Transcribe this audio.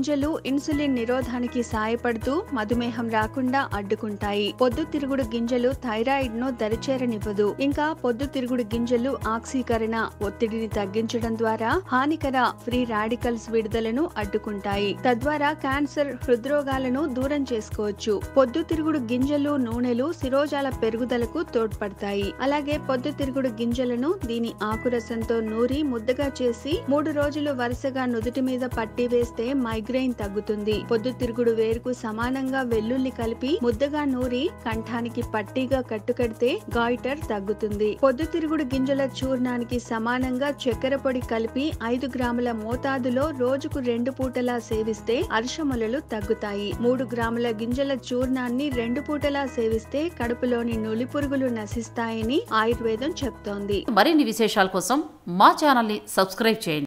గింజలు ఇన్సులిన్ నిరోధానికి సాయపడుతూ మధుమేహం రాకుండా అడ్డుకుంటాయి పొద్దుతిరుగుడు గింజలు థైరాయిడ్ ను దరిచేరనివ్వదు ఇంకా పొద్దుతిరుగుడు గింజలు ఆక్సీకరణ ఒత్తిడిని తగ్గించడం ద్వారా హానికర ఫ్రీ రాడికల్స్ విడుదలను అడ్డుకుంటాయి తద్వారా క్యాన్సర్ హృద్రోగాలను దూరం చేసుకోవచ్చు పొద్దుతిరుగుడు గింజలు నూనెలు శిరోజాల పెరుగుదలకు తోడ్పడతాయి అలాగే పొద్దుతిరుగుడు గింజలను దీని ఆకురసంతో నూరి ముద్దగా చేసి మూడు రోజులు వరుసగా నుదుటి మీద పట్టి వేస్తే మైగ్రెయిన్ తగ్గుతుంది పొద్దుతిరుగుడు వేరుకు సమానంగా వెల్లుల్లి కలిపి ముద్దగా నూరి కంఠానికి పట్టీగా కట్టుకడితే గాయిటర్ తగ్గుతుంది పొద్దుతిరుగుడు గింజల చూర్ణానికి సమానంగా చక్కెర పొడి కలిపి ఐదు గ్రాముల మోతాదులో రోజుకు రెండు పూటలా సేవిస్తే అర్షములలు తగ్గుతాయి మూడు గ్రాముల గింజల చూర్ణాన్ని రెండు పూటలా సేవిస్తే కడుపులోని నులి పురుగులు నశిస్తాయని ఆయుర్వేదం చెప్తోంది మరిన్ని విశేషాల కోసం మా ఛానల్ని సబ్స్క్రైబ్ చేయండి